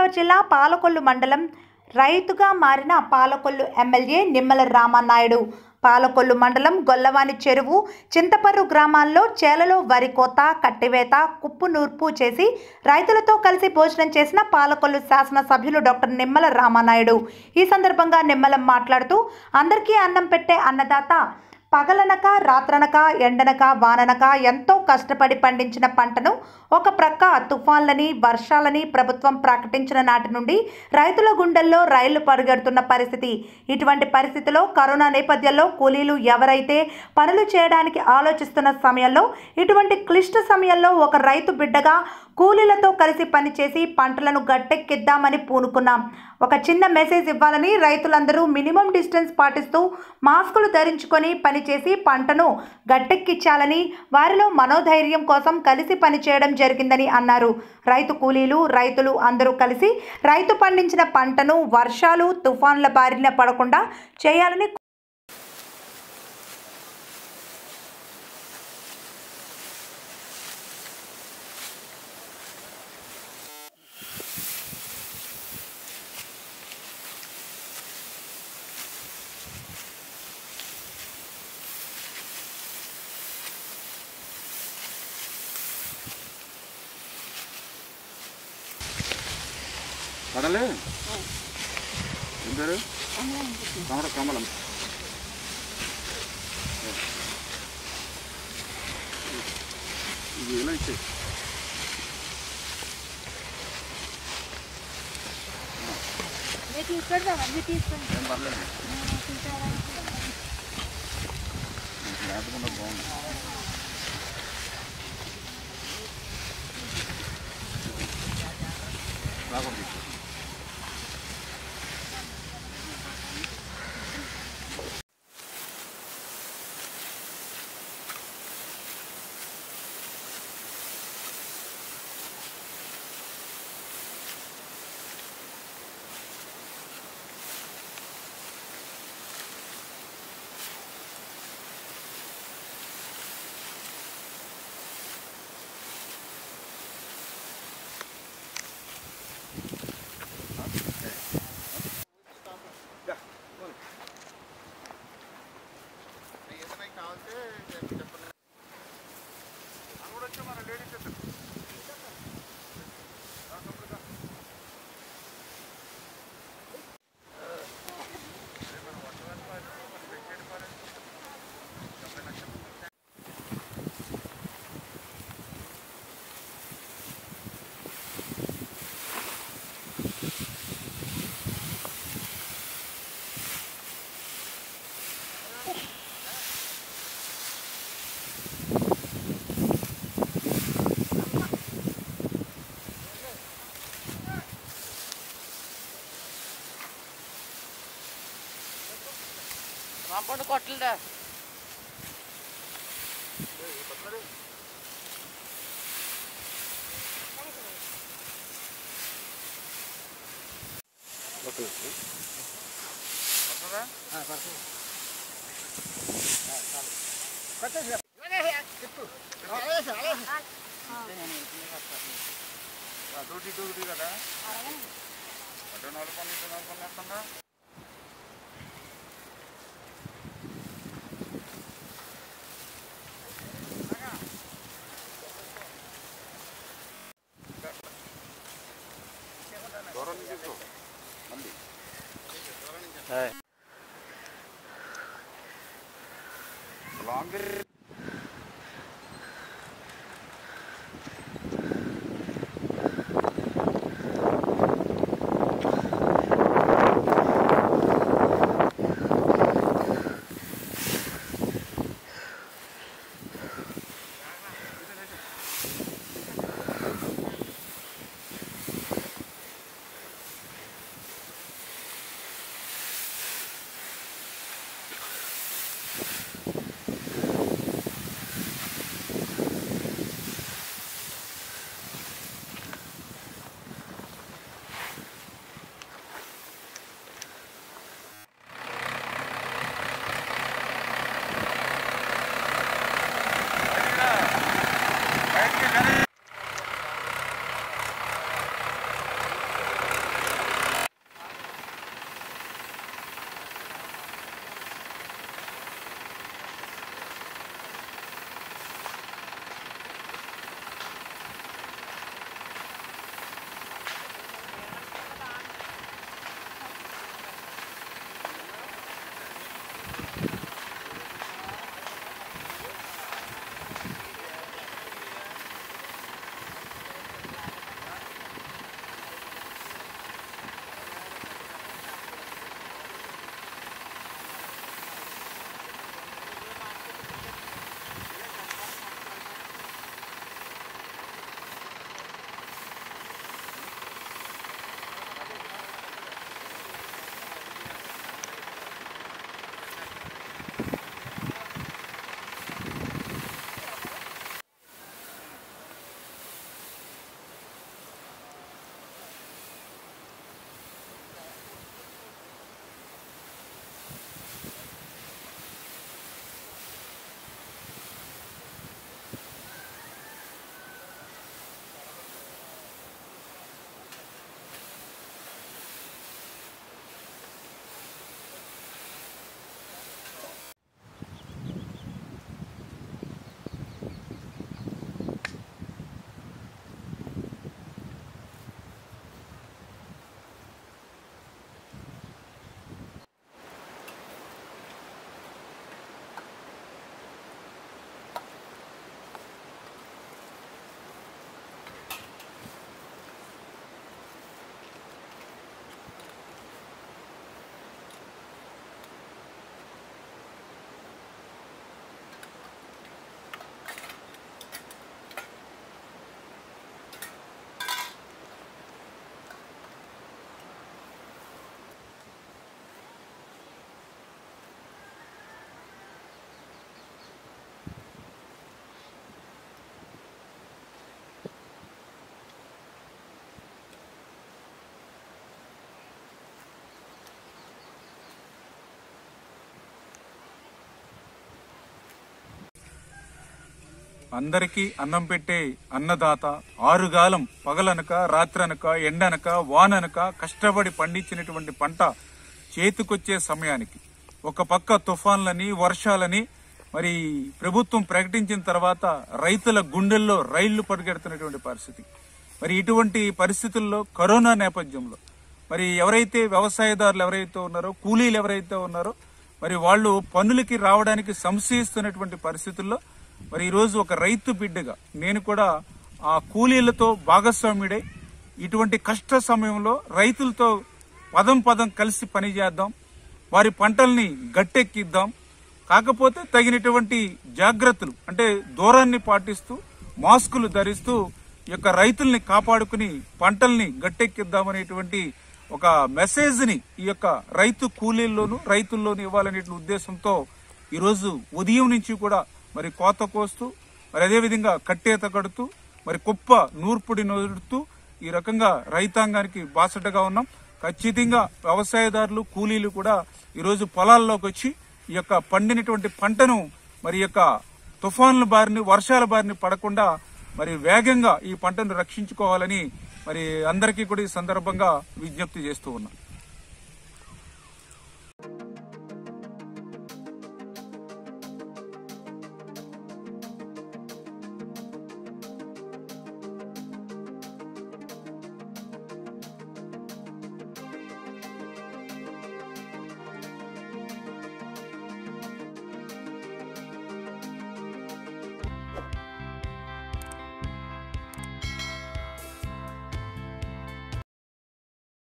నగర్ జిల్లా పాలకొల్లు మండలం రైతుగా మారిన పాలకొల్లు ఎమ్మెల్యే నిమ్మల రామనాయుడు పాలకొల్లు మండలం గొల్లవాని చెరువు చింతపర్రు గ్రామాల్లో చేలలో వరి కోత కట్టివేత కుప్పు నూర్పు చేసి రైతులతో కలిసి భోజనం చేసిన పాలకొల్లు శాసనసభ్యులు డాక్టర్ నిమ్మల రామనాయుడు ఈ సందర్భంగా నిమ్మలం మాట్లాడుతూ అందరికీ అన్నం పెట్టే అన్నదాత పగలనక రాత్రనక ఎండనక వాననక ఎంతో కష్టపడి పండించిన పంటను ఒక ప్రక్క తుఫాన్లని వర్షాలని ప్రభుత్వం ప్రకటించిన నాటి నుండి రైతుల గుండెల్లో రైళ్లు పరిగెడుతున్న పరిస్థితి ఇటువంటి పరిస్థితిలో కరోనా నేపథ్యంలో కూలీలు ఎవరైతే పనులు చేయడానికి ఆలోచిస్తున్న సమయంలో ఇటువంటి క్లిష్ట సమయంలో ఒక రైతు బిడ్డగా కూలీలతో కలిసి పనిచేసి పంటలను గట్టెక్కిద్దామని పూనుకున్నాం ఒక చిన్న మెసేజ్ ఇవ్వాలని రైతులందరూ మినిమం డిస్టెన్స్ పాటిస్తూ మాస్కులు ధరించుకొని పనిచేసి పంటను గట్టెక్కించాలని వారిలో మనోధైర్యం కోసం కలిసి పనిచేయడం జరిగిందని అన్నారు రైతు కూలీలు రైతులు అందరూ కలిసి రైతు పండించిన పంటను వర్షాలు తుఫాన్ల బారిన పడకుండా చేయాలని కడలే ఏం పేరు కమల కమలం ఇది ఎలా ఇచ్చే మీరు తీసుకెళ్తాం అన్ని తీసుకెళ్తాం ఏం పర్లేదు లేకుండా బాగుంది రాకూడదు కాంపౌండ్ కొట్టలేదా అటు ఇటు ఇటు కదా అటు నాలుగు పనులు ఇటు నాలుగు పనులు వేస్తుందా దూరం నుంచి తీసుకో మళ్ళీ లాంగ్ ఆ అందరికీ అన్నం పెట్టే అన్నదాత ఆరుగాలం పగలనక రాత్రనక ఎండనక వాననక కష్టపడి పండించినటువంటి పంట చేతికొచ్చే సమయానికి ఒక పక్క తుఫాన్లని వర్షాలని మరి ప్రభుత్వం ప్రకటించిన తర్వాత రైతుల గుండెల్లో రైళ్లు పరుగెడుతున్నటువంటి పరిస్థితి మరి ఇటువంటి పరిస్థితుల్లో కరోనా నేపథ్యంలో మరి ఎవరైతే వ్యవసాయదారులు ఎవరైతే ఉన్నారో కూలీలు ఎవరైతే ఉన్నారో మరి వాళ్ళు పనులకి రావడానికి సంశయిస్తున్నటువంటి పరిస్థితుల్లో మరి ఈరోజు ఒక రైతు బిడ్డగా నేను కూడా ఆ కూలీలతో భాగస్వామ్యుడై ఇటువంటి కష్ట సమయంలో రైతులతో పదం పదం కలిసి పనిచేద్దాం వారి పంటల్ని గట్టెక్కిద్దాం కాకపోతే తగినటువంటి జాగ్రత్తలు అంటే దూరాన్ని పాటిస్తూ మాస్కులు ధరిస్తూ ఈ యొక్క రైతుల్ని కాపాడుకుని పంటల్ని గట్టెక్కిద్దామనేటువంటి ఒక మెసేజ్ ని ఈ యొక్క రైతు కూలీల్లోనూ రైతుల్లోనూ ఇవ్వాలనే ఉద్దేశంతో ఈరోజు ఉదయం నుంచి కూడా మరి కోత కోస్తూ మరి అదేవిధంగా కట్టేత కడుతూ మరి కుప్ప నూర్పుడి నోడుతూ ఈ రకంగా రైతాంగానికి బాసటగా ఉన్నాం ఖచ్చితంగా వ్యవసాయదారులు కూలీలు కూడా ఈరోజు పొలాల్లోకి వచ్చి ఈ యొక్క పండినటువంటి పంటను మరి ఈ యొక్క తుఫాన్ల బారిని వర్షాల బారిని పడకుండా మరి వేగంగా ఈ పంటను రక్షించుకోవాలని మరి అందరికీ కూడా ఈ సందర్భంగా విజ్ఞప్తి చేస్తూ ఉన్నాం